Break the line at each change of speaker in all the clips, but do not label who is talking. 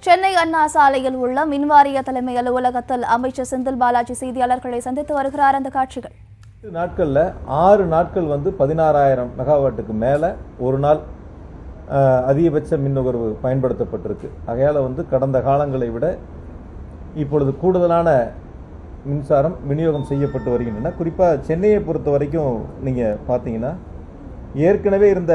சென்னை அண்ணா சாலையில் உள்ள மின்வாரிய தலைமை அலுவலகத்தில் அமைச்சர் செந்தில் பாலாஜி செய்தியாளர்களை சந்தித்து வருகிறார் அந்த காட்சிகள்
எட்டு நாட்களில் ஆறு நாட்கள் வந்து பதினாறாயிரம் மெகாவாட்டுக்கு மேலே ஒரு நாள் அஹ், அதிகபட்ச மின் நுகர்வு பயன்படுத்தப்பட்டிருக்கு ஆகையால் வந்து கடந்த காலங்களை விட இப்பொழுது கூடுதலான மின்சாரம் விநியோகம் செய்யப்பட்டு வருகின்றன குறிப்பாக சென்னையை பொறுத்த வரைக்கும் நீங்கள் பார்த்தீங்கன்னா ஏற்கனவே இருந்த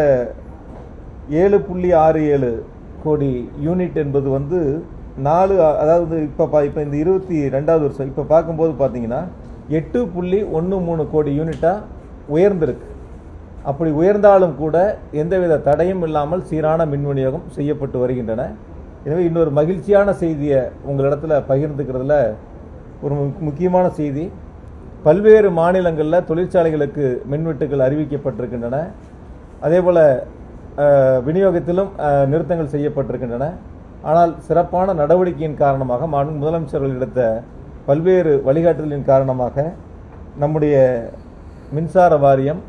ஏழு புள்ளி ஆறு ஏழு கோடி யூனிட் என்பது வந்து நாலு அதாவது இப்போ பா இப்போ இந்த இருபத்தி ரெண்டாவது வருஷம் இப்போ பார்க்கும்போது பார்த்தீங்கன்னா எட்டு புள்ளி ஒன்று மூணு கோடி யூனிட்டாக உயர்ந்திருக்கு அப்படி உயர்ந்தாலும் கூட எந்தவித தடையும் இல்லாமல் சீரான மின் விநியோகம் செய்யப்பட்டு வருகின்றன எனவே இன்னொரு மகிழ்ச்சியான செய்தியை உங்களிடத்துல பகிர்ந்துக்கிறதுல ஒரு மு- முக்கியமான செய்தி பல்வேறு மாநிலங்களில் தொழிற்சாலைகளுக்கு மின்வெட்டுகள் அறிவிக்கப்பட்டிருக்கின்றன அதேபோல் விநியோகத்திலும் அஹ், நிறுத்தங்கள் செய்யப்பட்டிருக்கின்றன ஆனால் சிறப்பான நடவடிக்கையின் காரணமாக மாண்பு முதலமைச்சர்கள் எடுத்த பல்வேறு வழிகாட்டுதலின் காரணமாக நம்முடைய மின்சார வாரியம்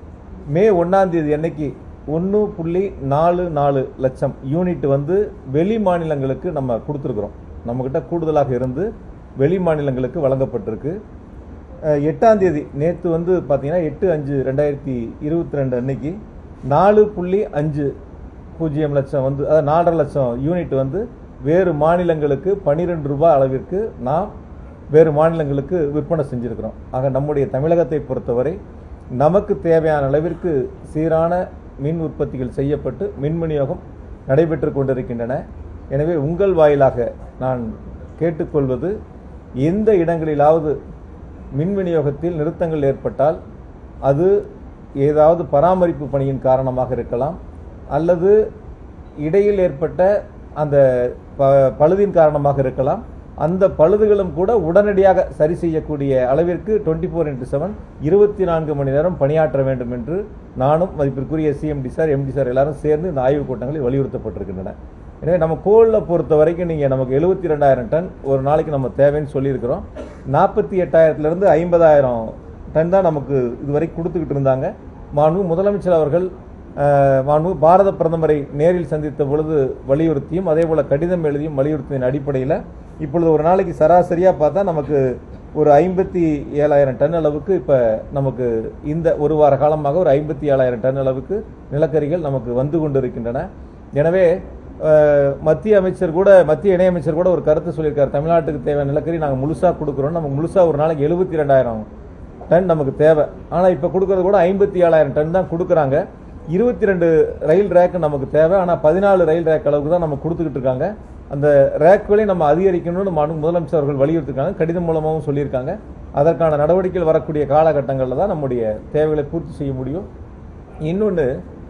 மே ஒன்றாம் தேதி அன்னைக்கு ஒன்று புள்ளி நாலு நாலு லட்சம் யூனிட் வந்து வெளி மாநிலங்களுக்கு நம்ம கொடுத்துருக்குறோம் நம்மக்கிட்ட கூடுதலாக இருந்து வெளி மாநிலங்களுக்கு வழங்கப்பட்டிருக்கு அஹ், எட்டாம் தேதி நேற்று வந்து பார்த்தீங்கன்னா எட்டு அஞ்சு ரெண்டாயிரத்தி இருபத்தி ரெண்டு அன்னைக்கு நாலு புள்ளி அஞ்சு பூஜ்ஜியம் லட்சம் வந்து அதாவது நாலரை லட்சம் யூனிட் வந்து வேறு மாநிலங்களுக்கு பன்னிரெண்டு ரூபாய் அளவிற்கு நாம் வேறு மாநிலங்களுக்கு விற்பனை செஞ்சிருக்கிறோம் ஆக நம்முடைய தமிழகத்தை பொறுத்தவரை நமக்கு தேவையான அளவிற்கு சீரான மின் உற்பத்திகள் செய்யப்பட்டு மின் விநியோகம் நடைபெற்று கொண்டிருக்கின்றன எனவே உங்கள் வாயிலாக நான் கேட்டுக்கொள்வது எந்த இடங்களிலாவது மின் விநியோகத்தில் நிறுத்தங்கள் ஏற்பட்டால் அது ஏதாவது பராமரிப்பு பணியின் காரணமாக இருக்கலாம் அல்லது இடையில் ஏற்பட்ட அந்த ப- பழுதின் காரணமாக இருக்கலாம் அந்த பழுதுகளும் கூட உடனடியாக சரி செய்யக்கூடிய அளவிற்கு டுவெண்ட்டி ஃபோர் இன்ட்டு செவன் இருபத்தி நான்கு மணி நேரம் பணியாற்ற வேண்டும் என்று நானும் மதிப்பிற்குரிய சிஎம்டி சார் எம்டி சார் எல்லாரும் சேர்ந்து இந்த ஆய்வுக் கூட்டங்களில் வலியுறுத்தப்பட்டிருக்கின்றன எனவே நம்ம கோளில் பொறுத்த வரைக்கும் நீங்கள் நமக்கு எழுபத்தி ரெண்டாயிரம் டன் ஒரு நாளைக்கு நம்ம தேவைன்னு சொல்லியிருக்கிறோம் நாற்பத்தி எட்டாயிரத்துலேருந்து ஐம்பதாயிரம் டன் தான் நமக்கு இதுவரை கொடுத்துக்கிட்டு இருந்தாங்க மாண்பு முதலமைச்சர் அவர்கள் அஹ், மாண்பு பாரத பிரதமரை நேரில் சந்தித்த பொழுது வலியுறுத்தியும் அதே போல கடிதம் எழுதியும் வலியுறுத்தியின் அடிப்படையில் இப்பொழுது ஒரு நாளைக்கு சராசரியாக பார்த்தா நமக்கு ஒரு ஐம்பத்தி ஏழாயிரம் டன் அளவுக்கு இப்போ நமக்கு இந்த ஒரு வார காலமாக ஒரு ஐம்பத்தி ஏழாயிரம் டன் அளவுக்கு நிலக்கரிகள் நமக்கு வந்து கொண்டிருக்கின்றன எனவே அஹ், மத்திய அமைச்சர் கூட மத்திய இணையமைச்சர் கூட ஒரு கருத்து சொல்லியிருக்காரு தமிழ்நாட்டுக்கு தேவையான நிலக்கரி நாங்கள் முழுசாக கொடுக்குறோம் நமக்கு முழுசாக ஒரு நாளைக்கு எழுபத்தி ரெண்டாயிரம் டன் நமக்கு தேவை ஆனால் இப்போ கொடுக்கறது கூட ஐம்பத்தி ஏழாயிரம் டன் தான் கொடுக்குறாங்க இருபத்தி ரெண்டு ரயில் ரேக் நமக்கு தேவை ஆனால் பதினாலு ரயில் ரேக் அளவுக்கு தான் நம்ம கொடுத்துக்கிட்டு இருக்காங்க அந்த ரேக்குகளையும் நம்ம அதிகரிக்கணும்னு மாண்பு முதலமைச்சர் அவர்கள் வலியுறுத்திருக்காங்க கடிதம் மூலமாகவும் சொல்லியிருக்காங்க அதற்கான நடவடிக்கைகள் வரக்கூடிய காலகட்டங்களில் தான் நம்முடைய தேவைகளை பூர்த்தி செய்ய முடியும் இன்னொன்று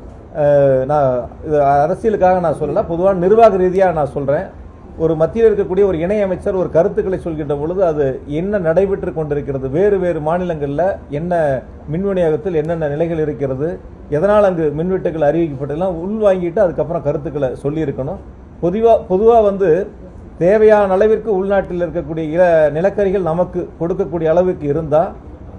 நான் இது அரசியலுக்காக நான் சொல்லல பொதுவாக நிர்வாக ரீதியாக நான் சொல்கிறேன் ஒரு மத்தியில் இருக்கக்கூடிய ஒரு இணையமைச்சர் ஒரு கருத்துக்களை சொல்கின்ற பொழுது அது என்ன நடைபெற்று கொண்டிருக்கிறது வேறு வேறு மாநிலங்களில் என்ன மின் விநியோகத்தில் என்னென்ன நிலைகள் இருக்கிறது எதனால் அங்கு மின்வெட்டுகள் அறிவிக்கப்பட்டதெல்லாம் உள்வாங்கிட்டு அதுக்கப்புறம் கருத்துக்களை சொல்லியிருக்கணும் பொதுவாக பொதுவாக வந்து தேவையான அளவிற்கு உள்நாட்டில் இருக்கக்கூடிய இல நிலக்கரிகள் நமக்கு கொடுக்கக்கூடிய அளவுக்கு இருந்தால்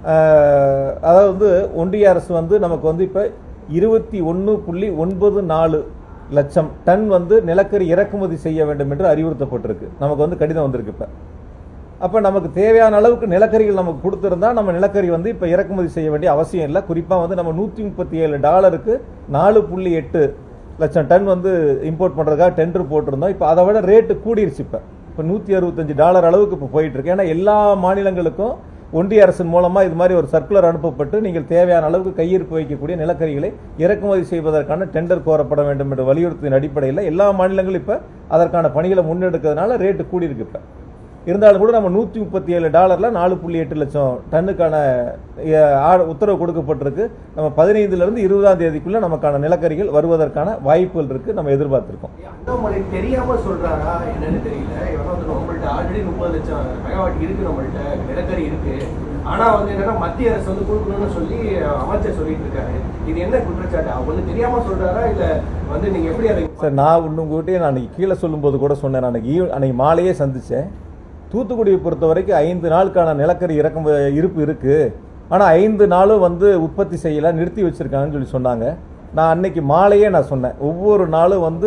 அதாவது வந்து ஒன்றிய அரசு வந்து நமக்கு வந்து இப்போ இருபத்தி ஒன்று புள்ளி ஒன்பது நாலு லட்சம் டன் வந்து நிலக்கரி இறக்குமதி செய்ய வேண்டும் என்று அறிவுறுத்தப்பட்டிருக்கு நமக்கு வந்து கடிதம் வந்திருக்கு இப்போ அப்போ நமக்கு தேவையான அளவுக்கு நிலக்கரிகள் நமக்கு கொடுத்துருந்தா நம்ம நிலக்கரி வந்து இப்போ இறக்குமதி செய்ய வேண்டிய அவசியம் இல்லை குறிப்பாக வந்து நம்ம நூற்றி முப்பத்தி ஏழு டாலருக்கு நாலு புள்ளி எட்டு லட்சம் டன் வந்து இம்போர்ட் பண்ணுறதுக்காக டெண்டர் போட்டிருந்தோம் இப்போ அதை விட ரேட்டு கூடிருச்சு இப்போ இப்போ நூற்றி அறுபத்தஞ்சு டாலர் அளவுக்கு இப்போ போயிட்டு இருக்கு ஏன்னா எல்லா மாநிலங்களுக்கும் ஒன்றிய அரசின் மூலமா இது மாதிரி ஒரு சர்க்குலர் அனுப்பப்பட்டு நீங்கள் தேவையான அளவுக்கு கையிருப்பு வைக்கக்கூடிய நிலக்கரிகளை இறக்குமதி செய்வதற்கான டெண்டர் கோரப்பட வேண்டும் என்ற வலியுறுத்தியின் அடிப்படையில் எல்லா மாநிலங்களும் இப்போ அதற்கான பணிகளை முன்னெடுக்கிறதுனால ரேட்டு கூடியிருக்கு இப்போ இருந்தாலும் கூட நம்ம நூற்றி முப்பத்தி ஏழு டாலரில் நாலு புள்ளி எட்டு லட்சம் டன்னுக்கான அஹ், ஆ- உத்தரவு கொடுக்கப்பட்டிருக்கு நம்ம பதினைந்துலேருந்து இருபதாம் தேதிக்குள்ள நமக்கான நிலக்கரிகள் வருவதற்கான வாய்ப்புகள் இருக்கு நம்ம எதிர்பார்த்திருக்கோம்
அண்ணாமலை தெரியாம சொல்றாரா என்னன்னு தெரியல இவன் வந்து நம்மள்ட்ட ஆல்ரெடி முப்பது லட்சம் மெகாவாட் இருக்கு நம்மள்ட்ட நிலக்கரி இருக்கு ஆனா வந்து என்னன்னா மத்திய அரசு வந்து கொடுக்கணும்னு சொல்லி அமைச்சர் சொல்லிட்டு இருக்காரு இது என்ன குற்றச்சாட்டு அவங்களுக்கு தெரியாம சொல்றாரா இல்ல வந்து நீங்க எப்படி அதை
சார் நான் இன்னும் உங்ககிட்டயே நான் அன்னைக்கு கீழே சொல்லும்போது கூட சொன்னேன் நான் அன்னைக்கு ஈவ்- அன்னைக்கு மாலையே சந்திச்சேன் தூத்துக்குடியை பொறுத்த வரைக்கும் ஐந்து நாளுக்கான நிலக்கரி இறக்கும் இருப்பு இருக்கு ஆனால் ஐந்து நாளும் வந்து உற்பத்தி செய்யல நிறுத்தி வச்சிருக்காங்கன்னு சொல்லி சொன்னாங்க நான் அன்னைக்கு மாலையே நான் சொன்னேன் ஒவ்வொரு நாளும் வந்து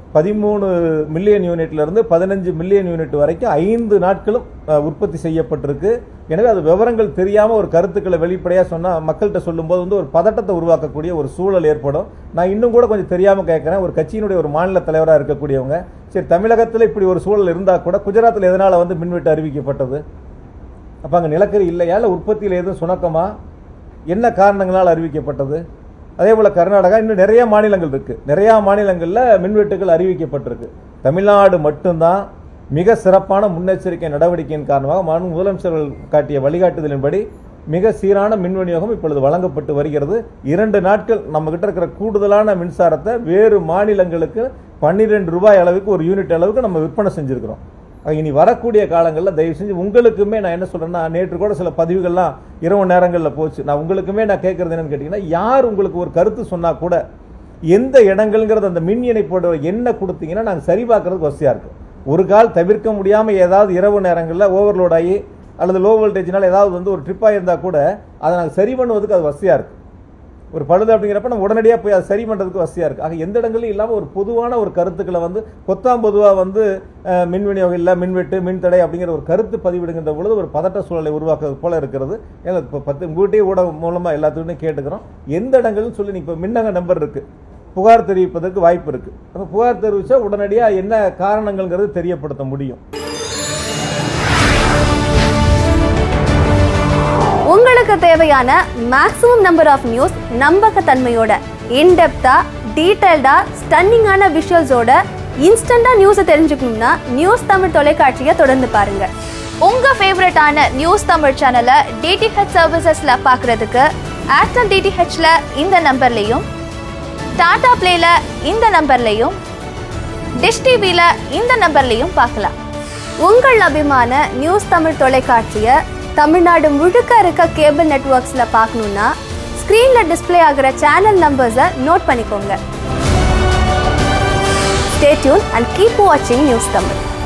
பதிமூணு மில்லியன் யூனிட்ல இருந்து பதினஞ்சு மில்லியன் யூனிட் வரைக்கும் ஐந்து நாட்களும் அஹ், உற்பத்தி செய்யப்பட்டிருக்கு எனவே அது விவரங்கள் தெரியாம ஒரு கருத்துக்களை வெளிப்படையா சொன்னா மக்கள்கிட்ட சொல்லும்போது வந்து ஒரு பதட்டத்தை உருவாக்கக்கூடிய ஒரு சூழல் ஏற்படும் நான் இன்னும் கூட கொஞ்சம் தெரியாம கேட்கிறேன் ஒரு கட்சியினுடைய ஒரு மாநில தலைவராக இருக்கக்கூடியவங்க சரி தமிழகத்தில் இப்படி ஒரு சூழல் இருந்தா கூட குஜராத்தில் எதனால வந்து மின்வெட்டு அறிவிக்கப்பட்டது அப்ப அங்க நிலக்கரி இல்லையா இல்ல உற்பத்தியில் எதுவும் சுணக்கமா என்ன காரணங்களால் அறிவிக்கப்பட்டது அதே போல கர்நாடகா இன்னும் நிறைய மாநிலங்கள் இருக்கு நிறைய மாநிலங்கள்ல மின்வெட்டுகள் அறிவிக்கப்பட்டிருக்கு தமிழ்நாடு மட்டும்தான் மிக சிறப்பான முன்னெச்சரிக்கை நடவடிக்கையின் காரணமாக மாநில முதலமைச்சர்கள் காட்டிய வழிகாட்டுதலின்படி மிக சீரான மின் விநியோகம் இப்பொழுது வழங்கப்பட்டு வருகிறது இரண்டு நாட்கள் நம்ம கிட்ட இருக்கிற கூடுதலான மின்சாரத்தை வேறு மாநிலங்களுக்கு பன்னிரெண்டு ரூபாய் அளவுக்கு ஒரு யூனிட் அளவுக்கு நம்ம விற்பனை செஞ்சிருக்கிறோம் ஆக இனி வரக்கூடிய காலங்களில் தயவு செஞ்சு உங்களுக்குமே நான் என்ன சொல்றேன்னா நேற்று கூட சில பதிவுகள்லாம் இரவு நேரங்களில் போச்சு நான் உங்களுக்குமே நான் கேட்கறது என்னன்னு கேட்டீங்கன்னா யார் உங்களுக்கு ஒரு கருத்து சொன்னா கூட எந்த இடங்கள்ங்கிறது அந்த மின் இணைப்போட என்ன கொடுத்தீங்கன்னா நாங்கள் சரி பார்க்கறதுக்கு வசதியாக இருக்கும் ஒரு கால் தவிர்க்க முடியாம ஏதாவது இரவு நேரங்களில் ஓவர்லோட் ஆகி அல்லது லோ வோல்டேஜ்னால ஏதாவது வந்து ஒரு ட்ரிப் ஆயிருந்தா கூட அதை நாங்கள் சரி பண்ணுவதுக்கு அது வசதியாக இருக்கு ஒரு பழுது அப்படிங்கிறப்ப நம்ம உடனடியாக போய் அதை சரி பண்ணுறதுக்கு வசதியாக இருக்குது ஆக எந்த இடங்களையும் இல்லாமல் ஒரு பொதுவான ஒரு கருத்துக்களை வந்து பொத்தாம் பொதுவாக வந்து அஹ், மின் விநியோகம் இல்லை மின்வெட்டு மின் தடை அப்படிங்கிற ஒரு கருத்து பதிவிடுகின்ற பொழுது ஒரு பதட்ட சூழலை உருவாக்குறது போல இருக்கிறது ஏன்னா இப்போ பத்து உங்கள்கிட்டயே ஊடகம் மூலமாக எல்லாத்துக்கும் கேட்டுக்கிறோம் எந்த இடங்கள்னு சொல்லி இப்போ மின்னக நம்பர் இருக்கு புகார் தெரிவிப்பதற்கு வாய்ப்பு இருக்கு அப்போ புகார் தெரிவிச்சா உடனடியாக என்ன காரணங்கள்ங்கிறது தெரியப்படுத்த முடியும்
உங்களுக்கு தேவையான மேக்ஸிமம் நம்பர் ஆஃப் நியூஸ் நம்பகத்தன்மையோட இன்டெப்தா டீடைல்டா ஸ்டன்னிங்கான விஷுவல்ஸோட இன்ஸ்டண்டா நியூஸை தெரிஞ்சுக்கணும்னா நியூஸ் தமிழ் தொலைக்காட்சியை தொடர்ந்து பாருங்க உங்க ஃபேவரட்டான நியூஸ் தமிழ் சேனலை டிடிஹெச் சர்வீசஸ்ல பார்க்கறதுக்கு ஏர்டெல் டிடிஹெச்ல இந்த நம்பர்லையும் டாடா பிளேல இந்த நம்பர்லையும் டிஷ் டிவியில் இந்த நம்பர்லையும் பார்க்கலாம் உங்கள் அபிமான நியூஸ் தமிழ் தொலைக்காட்சியை தமிழ்நாடு முழுக்க இருக்க கேபிள் நெட்வொர்க்ஸில் பார்க்கணுன்னா ஸ்க்ரீனில் டிஸ்ப்ளே ஆகிற சேனல் நம்பர்ஸை நோட் பண்ணிக்கோங்க ஸ்டே டியூன் அண்ட் கீப் வாட்சிங் நியூஸ் தமிழ்